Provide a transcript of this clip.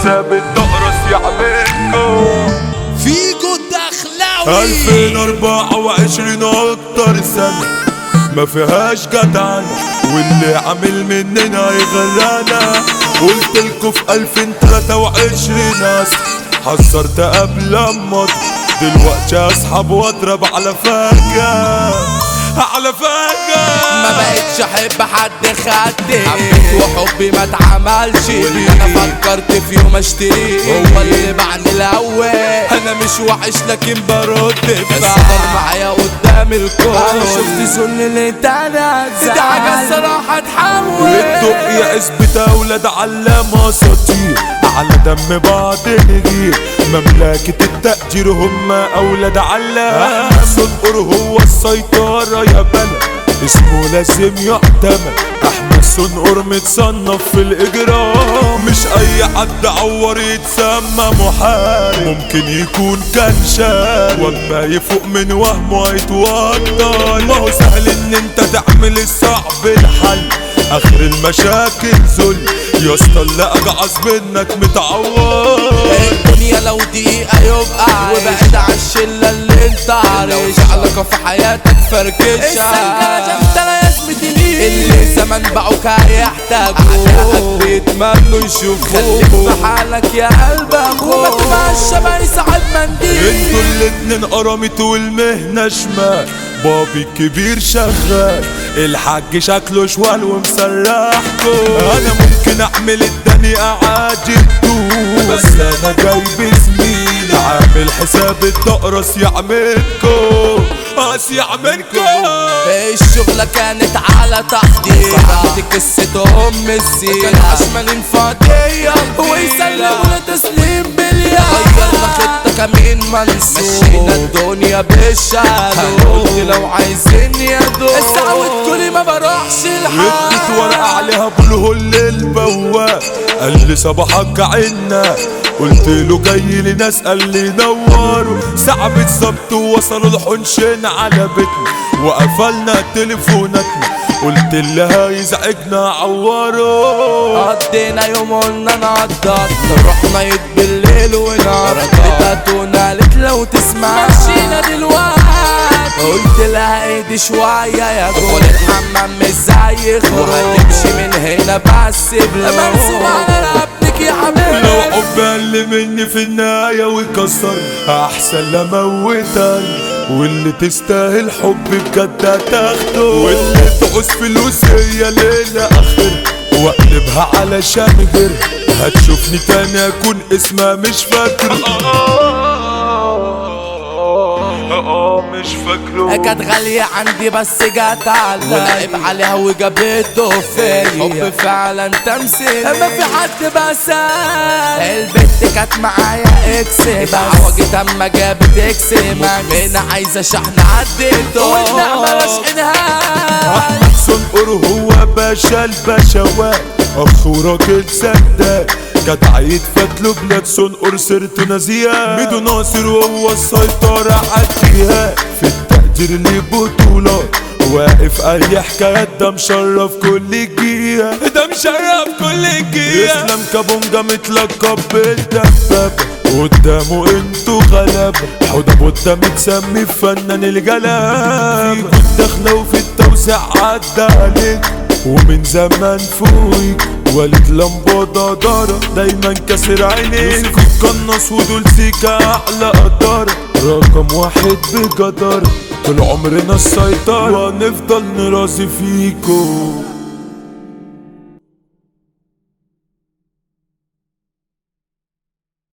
حساب الدقرس يعملكم فيجو الدخلاوي 2024 اكتر سنة ما فيهاش جدعان واللي عامل مننا يغرانا قلت لكم في 2023 اصل حذرت قبل اما دلوقتي اصحاب واضرب على فجأة على فجأة ما بقتش احب حد خدني حبيت وحبي ما اتعملش واللي انا فكرت في يوم اشتريه هو اللي باعني الاول انا مش وحش لكن برد بفعل معايا قدام الكل انا شفت ذل اللي انت انا دي حاجه الصراحه تحول والدق يا عزبة أولاد علامة اساطير على دم بعض نغير مملكة التقدير هم أولاد علامة صدقر هو السيطرة يا بلد اسمه لازم يعتمد احمد صنقر متصنف في الاجرام مش اي حد عور يتسمى محارب ممكن يكون كان شارب واما يفوق من وهمه هيتوتر ما هو سهل ان انت تعمل الصعب الحل اخر المشاكل ذل يا اسطى اللي اجعص منك متعور الدنيا لو دقيقة يبقى وبعد عن الشلة اللي انت عارف لو في علاقة في حياتك فركشة السنجرة جبتنا يا زميلي اللي زمان باعوك هيحتاجوك أعدائك بيتمنوا يشوفوك خليك في حالك يا قلب اخوك وما تبقاش ما يسعد منديل انتوا الاتنين قرمت والمهنة شمال بابي الكبير شغال الحاج شكله شوال ومسرحكم انا ممكن اعمل الدنيا عادي بدون بس انا جايب زميلي عامل حساب الدقرس يعملكم قاس يعملكم الشغلة كانت على تحضير صاحبتي قصة أم السيرة كان عشمالين فاضية ويسلمونا تسليم باليد غيرنا خطة كمين منصور مشينا الدنيا بالشالو قلت لو عايزين يا دول السعوة كلي ما بروحش اديت الحال ورقة عليها بالهول البواب قال لي صباحك عنا قلت له جاي لناس قال لي نوروا ساعة بالظبط ووصلوا الحنشين على بيتنا وقفلنا تليفوناتنا قلت اللي هيزعجنا عوروا قضينا يوم قلنا نقضط رحنا يد بالليل ونار بتاتونا قالت لو تسمع مشينا دلوقتي قلت لها ايدي شوية يا دخل الحمام مش زي خروج وهتمشي من هنا بس بلو مرسوم على رقبتك يا حبيبي لو حب قل مني في النهاية ويكسر أحسن لموتك واللي تستاهل حب بجد هتاخده واللي تعوز فلوس هي ليلة آخر واقلبها علشان غير هتشوفني تاني اكون اسمها مش فاكر مش فاكره كانت غالية عندي بس جت عليا ولعب عليها وجابته فيا حب فعلا تمثيل ما في حد بسال البت كانت معايا اكس بس عوجت اما جابت اكس مدمنة عايزة شحن عديته والنعمة لاشحنها احمد صنقر هو باشا البشوات اخ وراجل سداد جدع يتفات له بلاد صنقر سيرته نازيه ميدو ناصر وهو السيطرة عالجهاد في التقدير ليه بطولات واقف اي حكايات ده مشرف كل جيه ده مشرف كل جيه اسلام كابونجا متلقب بالدبابة قدامه انتوا غلابة حوض بودا متسمي فنان الجلابة فيكوا الدخلة وفي التوسع عدى عليك ومن زمان فوقك والد لمبة دارة دايما كسر عينيك يوسف القناص ودول سيكا اعلى قدارة رقم واحد بجدارة طول عمرنا السيطرة وهنفضل نرازي فيكو